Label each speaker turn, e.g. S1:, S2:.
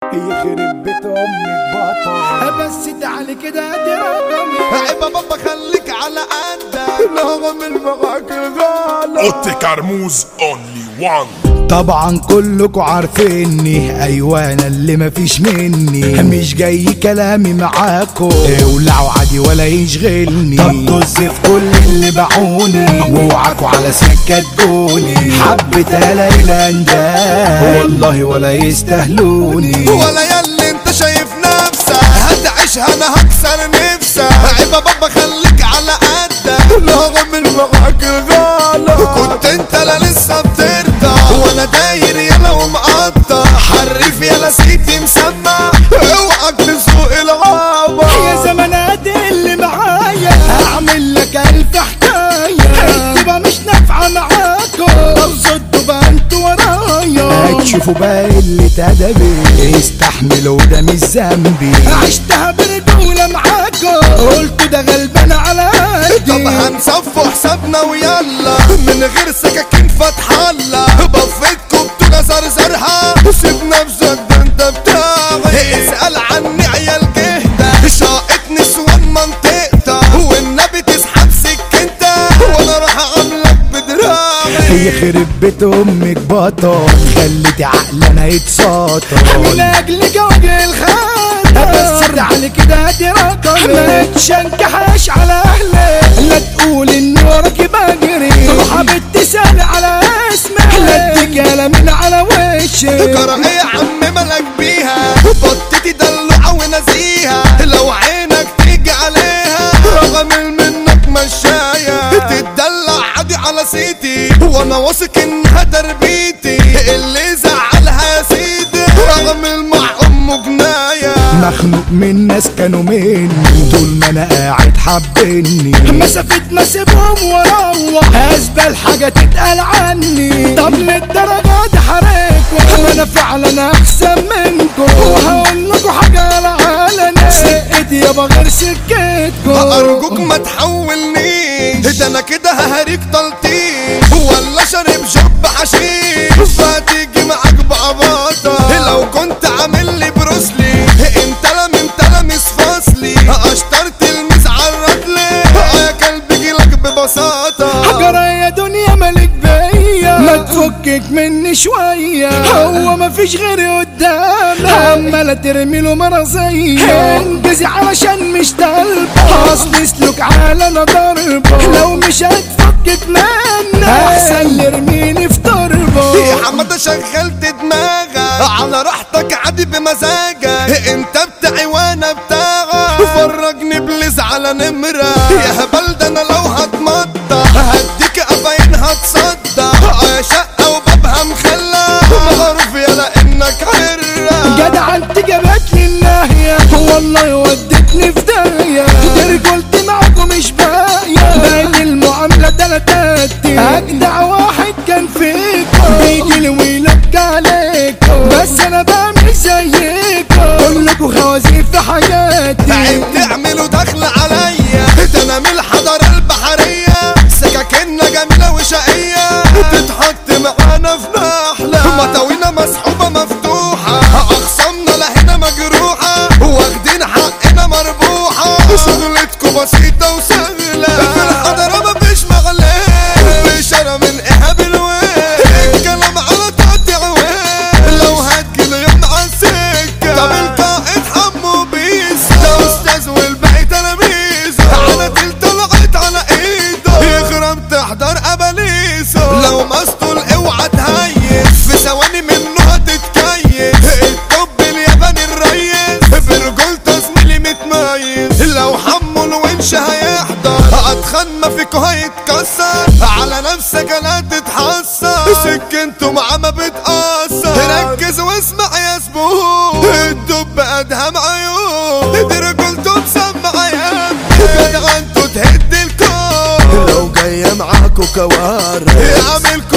S1: يخرب بيت امك بطل
S2: بس تعالي كده ادي رقمي
S3: عيب يا بابا خليك على قدك
S1: نغم المغاك الغالة
S4: اوتي كرموز اونلي وان
S2: طبعا كلكوا عارفيني ايوه انا اللي مفيش مني مش جاي كلامي معاكو اولعوا عادي ولا يشغلني طب طز في كل اللي باعوني واوعكوا على سكه تجوني حبة هلا ده والله ولا يستاهلوني
S3: ولا ياللي انت شايف نفسك هتعيشها انا هكسر نفسك عيب يا بابا خليك على قدك
S1: نغم المغاك الغالة
S3: كنت انت لا لسه بترضى وانا داير يلا ومقطع حرف يلا سيتي مسمع اوعك تسوق الغابة
S2: يا زمانات اللي معايا هعمل لك الف حكايه تبقى مش نافعه معاكم طب صدوا بقى انتوا ورايا هتشوفوا بقى اللي ادبي استحملوا ده مش ذنبي عشتها برجوله معاكم قلت ده غلبان على
S3: طب
S2: قدي
S3: هنصفوا حسابنا ويلا من غير سكاكين فتح الله بفتكم بتوجة زرزرها سيب نفسك ده انت بتاعي اسأل عني عيال جهدة شاقت نسوان منطقتك والنبي تسحب سكنتك وانا راح اعملك بدراعي
S2: يخرب بيت امك بطل خليتي عقلنا يتساطر من اجلك وجه الخاطر بس تعالي كده ادي رقمي ما تشنكحش على اهلك لا تقول اني وراكي بجري روح بتسال على اسمك لا اديك من على وشك
S3: كره يا عم مالك بيها بطتي دلوعة ونزيها لو عينك تيجي عليها رغم منك مشاية تتدلع عادي على سيتي وانا واثق انها تربيتي اللي زعلها يا سيدي رغم المع امه جناية
S2: مخنوق من ناس كانوا مني طول ما انا قاعد حبني مسافة ما سيبهم واروح ازبل حاجة تتقال عني طب للدرجة دي حريكوا انا فعلا احسن منكم وهقول لكم حاجة على علني سكتي يابا غير سكتكم
S3: ارجوك ما تحولنيش ده انا كده ههريك تلطيش ولا شارب شب حشيش فتيجي معاك بعباطة لو كنت عامل لي بروسلي انت لم انت لمس فصلي اشترت الميز عرض لي يا كلب جيلك ببساطة
S2: حجرة يا دنيا مالك بيا ما تفكك مني شوية هو ما فيش غيري قدامك عمالة ترمي له مرضية انجزي علشان مش طالبة اصل اسلك على انا ضربة لو مش هتفكك مني احسن لي ارميني في تربة
S3: يا حمادة شغلت دماغك على راحتك عادي بمزاجك انت بتاعي وانا بتاعك فرجني بليز على نمرة يا هبل ده انا لو هتمطى هديك اباين هتصدى يا شقة وبابها مخلى معروف يلا انك عرة
S2: جدع انت جابتني الناهية والله ودتني في داهية دي رجولتي معاكم مش باقية بقت المعاملة تلاتاتي أجدع واحد كان فيكم بيجي لي ويلك عليكم بس أنا بعمل زيكم كلكوا خوازيق في حياتي
S3: عيب تعملوا دخل عليا ده انا من الحضارة البحرية سكاكيننا جميلة وشقية تتحط معانا في نحلة مطاوينا مسحوبة مفتوحة اخصامنا لهنا مجروحة واخدين حقنا مربوحة شغلتكوا بسيطة وسهلة في الحضارة مفيش مغلاه اشارة من ايهاب الويل الكلام على تقطيع ويل لو هتجيلي يوم على السكة طب القائد حمو بيس ده استاذ والباقي تلاميذه على تل طلعت على ايده يخرب تحضر اباليسه لو مسطول اوعى تهيس في ثواني منه هتتكيس الطب الياباني الريس في رجولته زميلي متميز لو حمو الونش هيحضر اتخن ما فيكو هيتكسر على نفسك انا تتحسر سكنته معاه ما بتأثر ركز واسمع يا زبون الدب ادهم عيون دي رجولته مسمع يا ابني جدع انتوا تهد الكون
S1: لو جاية معاكوا كوارث
S3: اعمل